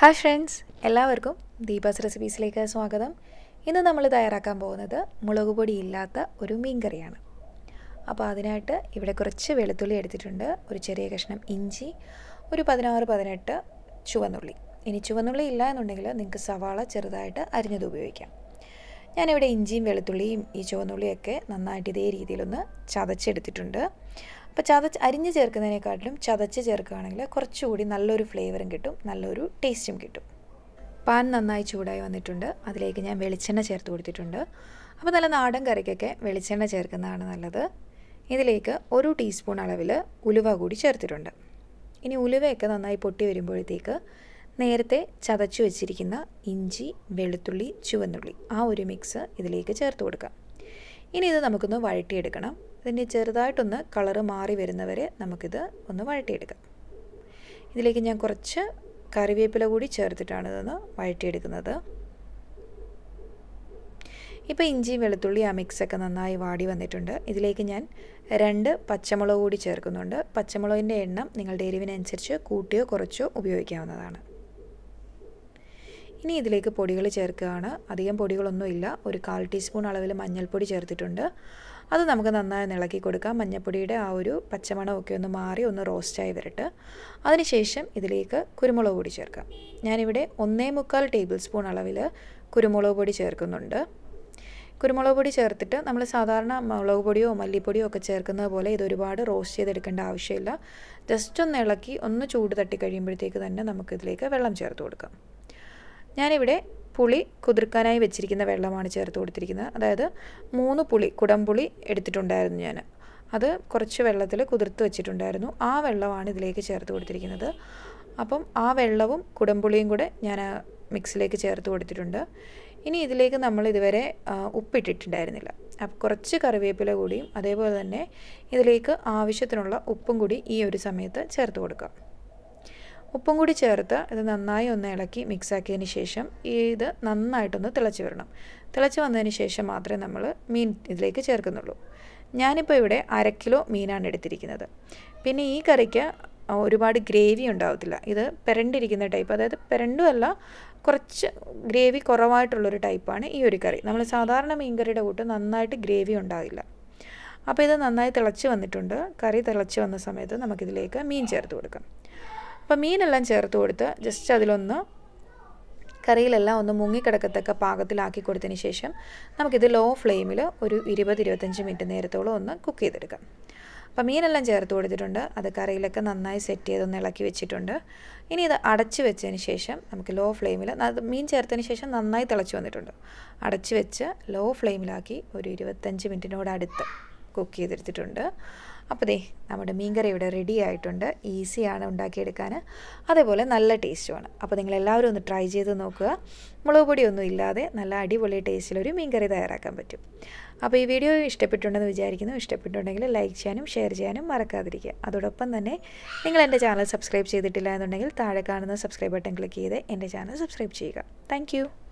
hi friends എല്ലാവർക്കും ദീപാസ് റെസിപ്പീസിലേക്ക് സ്വാഗതം ഇന്ന് നമ്മൾ തയ്യാറാക്കാൻ പോകുന്നത് മുളക് പൊടി ഇല്ലാത്ത ഒരു മീൻ കറിയാണ് അപ്പോൾ അതിനായിട്ട് ഇവിടെ കുറച്ച് വെളുത്തുള്ളി എടുത്തിട്ടുണ്ട് ഒരു ചെറിയ കഷ്ണം ഇഞ്ചി ഒരു പതിനാറ് പതിനെട്ട് ചുവന്നുള്ളി ഇനി ചുവന്നുള്ളി ഇല്ല എന്നുണ്ടെങ്കിൽ നിങ്ങൾക്ക് സവാള ചെറുതായിട്ട് അരിഞ്ഞത് ഉപയോഗിക്കാം ഞാനിവിടെ ഇഞ്ചിയും വെളുത്തുള്ളിയും ഈ ചുവന്നുള്ളിയൊക്കെ നന്നായിട്ട് ഇതേ രീതിയിലൊന്ന് ചതച്ചെടുത്തിട്ടുണ്ട് അപ്പോൾ ചതച്ച് അരിഞ്ഞ് ചേർക്കുന്നതിനെക്കാട്ടിലും ചതച്ച് ചേർക്കുകയാണെങ്കിൽ കുറച്ചുകൂടി നല്ലൊരു ഫ്ലേവറും കിട്ടും നല്ലൊരു ടേസ്റ്റും കിട്ടും പാൻ നന്നായി ചൂടായി വന്നിട്ടുണ്ട് അതിലേക്ക് ഞാൻ വെളിച്ചെണ്ണ ചേർത്ത് കൊടുത്തിട്ടുണ്ട് അപ്പോൾ നല്ല നാടൻ കറിക്കൊക്കെ വെളിച്ചെണ്ണ ചേർക്കുന്നതാണ് നല്ലത് ഇതിലേക്ക് ഒരു ടീസ്പൂൺ അളവിൽ ഉലുവ കൂടി ചേർത്തിട്ടുണ്ട് ഇനി ഉലുവയൊക്കെ നന്നായി പൊട്ടി വരുമ്പോഴത്തേക്ക് നേരത്തെ ചതച്ചു വെച്ചിരിക്കുന്ന ഇഞ്ചി വെളുത്തുള്ളി ചുവന്നുള്ളി ആ ഒരു മിക്സ് ഇതിലേക്ക് ചേർത്ത് കൊടുക്കാം ഇനി ഇത് നമുക്കൊന്ന് വഴറ്റിയെടുക്കണം ഇതിൻ്റെ ചെറുതായിട്ടൊന്ന് കളറ് മാറി വരുന്നവരെ നമുക്കിത് ഒന്ന് വഴറ്റിയെടുക്കാം ഇതിലേക്ക് ഞാൻ കുറച്ച് കറിവേപ്പില കൂടി ചേർത്തിട്ടാണ് ഇതൊന്ന് വഴറ്റിയെടുക്കുന്നത് ഇപ്പോൾ ഇഞ്ചി വെളുത്തുള്ളി ആ മിക്സൊക്കെ നന്നായി വാടി വന്നിട്ടുണ്ട് ഇതിലേക്ക് ഞാൻ രണ്ട് പച്ചമുളക് കൂടി ചേർക്കുന്നുണ്ട് പച്ചമുളകിൻ്റെ എണ്ണം നിങ്ങളുടെ എരിവിനനുസരിച്ച് കൂട്ടിയോ കുറച്ചോ ഉപയോഗിക്കാവുന്നതാണ് ഇനി ഇതിലേക്ക് പൊടികൾ ചേർക്കുകയാണ് അധികം പൊടികളൊന്നുമില്ല ഒരു കാൽ ടീസ്പൂൺ അളവിൽ മഞ്ഞൾപ്പൊടി ചേർത്തിട്ടുണ്ട് അത് നമുക്ക് നന്നായി ഇളക്കി കൊടുക്കാം മഞ്ഞൾപ്പൊടിയുടെ ആ ഒരു പച്ചമണമൊക്കെ ഒന്ന് മാറി ഒന്ന് റോസ്റ്റായി വരട്ടെ അതിനുശേഷം ഇതിലേക്ക് കുരുമുളക് പൊടി ചേർക്കാം ഞാനിവിടെ ഒന്നേ മുക്കാൽ ടേബിൾ സ്പൂൺ അളവിൽ കുരുമുളക് പൊടി ചേർക്കുന്നുണ്ട് കുരുമുളക് പൊടി ചേർത്തിട്ട് നമ്മൾ സാധാരണ മുളക് പൊടിയോ മല്ലിപ്പൊടിയോ ഒക്കെ ചേർക്കുന്നത് പോലെ ഇത് ഒരുപാട് റോസ്റ്റ് ചെയ്തെടുക്കേണ്ട ആവശ്യമില്ല ജസ്റ്റ് ഒന്ന് ഇളക്കി ഒന്ന് ചൂട് തട്ടി കഴിയുമ്പോഴത്തേക്ക് തന്നെ നമുക്കിതിലേക്ക് വെള്ളം ചേർത്ത് കൊടുക്കാം ഞാനിവിടെ പുളി കുതിർക്കാനായി വെച്ചിരിക്കുന്ന വെള്ളമാണ് ചേർത്ത് കൊടുത്തിരിക്കുന്നത് അതായത് മൂന്ന് പുളി കുടംപുളി എടുത്തിട്ടുണ്ടായിരുന്നു ഞാൻ അത് കുറച്ച് വെള്ളത്തിൽ കുതിർത്ത് വെച്ചിട്ടുണ്ടായിരുന്നു ആ വെള്ളമാണ് ഇതിലേക്ക് ചേർത്ത് കൊടുത്തിരിക്കുന്നത് അപ്പം ആ വെള്ളവും കുടംപുളിയും കൂടെ ഞാൻ മിക്സിലേക്ക് ചേർത്ത് കൊടുത്തിട്ടുണ്ട് ഇനി ഇതിലേക്ക് നമ്മൾ ഇതുവരെ ഉപ്പിട്ടിട്ടുണ്ടായിരുന്നില്ല അപ്പോൾ കുറച്ച് കറിവേപ്പില കൂടിയും അതേപോലെ തന്നെ ഇതിലേക്ക് ആവശ്യത്തിനുള്ള ഉപ്പും കൂടി ഈ ഒരു സമയത്ത് ചേർത്ത് കൊടുക്കാം ഉപ്പും കൂടി ചേർത്ത് ഇത് നന്നായി ഒന്ന് ഇളക്കി മിക്സാക്കിയതിന് ശേഷം ഇത് നന്നായിട്ടൊന്ന് തിളച്ച് വരണം തിളച്ച് വന്നതിന് ശേഷം മാത്രമേ നമ്മൾ മീൻ ഇതിലേക്ക് ചേർക്കുന്നുള്ളൂ ഞാനിപ്പോൾ ഇവിടെ അര കിലോ മീനാണ് എടുത്തിരിക്കുന്നത് പിന്നെ ഈ കറിക്ക് ഒരുപാട് ഗ്രേവി ഉണ്ടാവത്തില്ല ഇത് പെരണ്ടിരിക്കുന്ന ടൈപ്പ് അതായത് പെരണ്ടും അല്ല കുറച്ച് ഗ്രേവി കുറവായിട്ടുള്ളൊരു ടൈപ്പാണ് ഈ ഒരു കറി നമ്മൾ സാധാരണ മീൻ കറിയുടെ കൂട്ട് നന്നായിട്ട് ഗ്രേവി ഉണ്ടാവില്ല അപ്പോൾ ഇത് നന്നായി തിളച്ച് വന്നിട്ടുണ്ട് കറി തിളച്ച് വന്ന സമയത്ത് നമുക്കിതിലേക്ക് മീൻ ചേർത്ത് കൊടുക്കാം അപ്പോൾ മീനെല്ലാം ചേർത്ത് കൊടുത്ത് ജസ്റ്റ് അതിലൊന്ന് കറിയിലെല്ലാം ഒന്ന് മുങ്ങിക്കിടക്കത്തക്ക പാകത്തിലാക്കി കൊടുത്തതിന് ശേഷം നമുക്കിത് ലോ ഫ്ലെയിമിൽ ഒരു ഇരുപത് ഇരുപത്തഞ്ച് മിനിറ്റ് നേരത്തോളം ഒന്ന് കുക്ക് ചെയ്തെടുക്കാം അപ്പോൾ മീനെല്ലാം ചേർത്ത് കൊടുത്തിട്ടുണ്ട് അത് കറിയിലൊക്കെ നന്നായി സെറ്റ് ചെയ്തൊന്ന് ഇളക്കി വെച്ചിട്ടുണ്ട് ഇനി ഇത് അടച്ച് വെച്ചതിന് ശേഷം നമുക്ക് ലോ ഫ്ലെയിമിൽ അത് മീൻ ചേർത്തതിന് ശേഷം നന്നായി തിളച്ച് വന്നിട്ടുണ്ട് അടച്ച് വെച്ച് ലോ ഫ്ലെയിമിലാക്കി ഒരു ഇരുപത്തഞ്ച് മിനിറ്റിനോട് അടുത്ത് കുക്ക് ചെയ്തെടുത്തിട്ടുണ്ട് അപ്പോൾ ദേ നമ്മുടെ മീൻകറി ഇവിടെ റെഡി ആയിട്ടുണ്ട് ഈസിയാണ് ഉണ്ടാക്കിയെടുക്കാൻ അതേപോലെ നല്ല ടേസ്റ്റുമാണ് അപ്പോൾ നിങ്ങൾ എല്ലാവരും ഒന്ന് ട്രൈ ചെയ്ത് നോക്കുക മുളക് പൊടിയൊന്നും ഇല്ലാതെ നല്ല അടിപൊളി ടേസ്റ്റിലൊരു മീൻകറി തയ്യാറാക്കാൻ പറ്റും അപ്പോൾ ഈ വീഡിയോ ഇഷ്ടപ്പെട്ടുണ്ടെന്ന് വിചാരിക്കുന്നു ഇഷ്ടപ്പെട്ടുണ്ടെങ്കിൽ ലൈക്ക് ചെയ്യാനും ഷെയർ ചെയ്യാനും മറക്കാതിരിക്കുക അതോടൊപ്പം തന്നെ നിങ്ങൾ എൻ്റെ ചാനൽ സബ്സ്ക്രൈബ് ചെയ്തിട്ടില്ല എന്നുണ്ടെങ്കിൽ താഴെ കാണുന്ന സബ്സ്ക്രൈബ് ബട്ടൺ ക്ലിക്ക് ചെയ്ത് എൻ്റെ ചാനൽ സബ്സ്ക്രൈബ് ചെയ്യുക താങ്ക്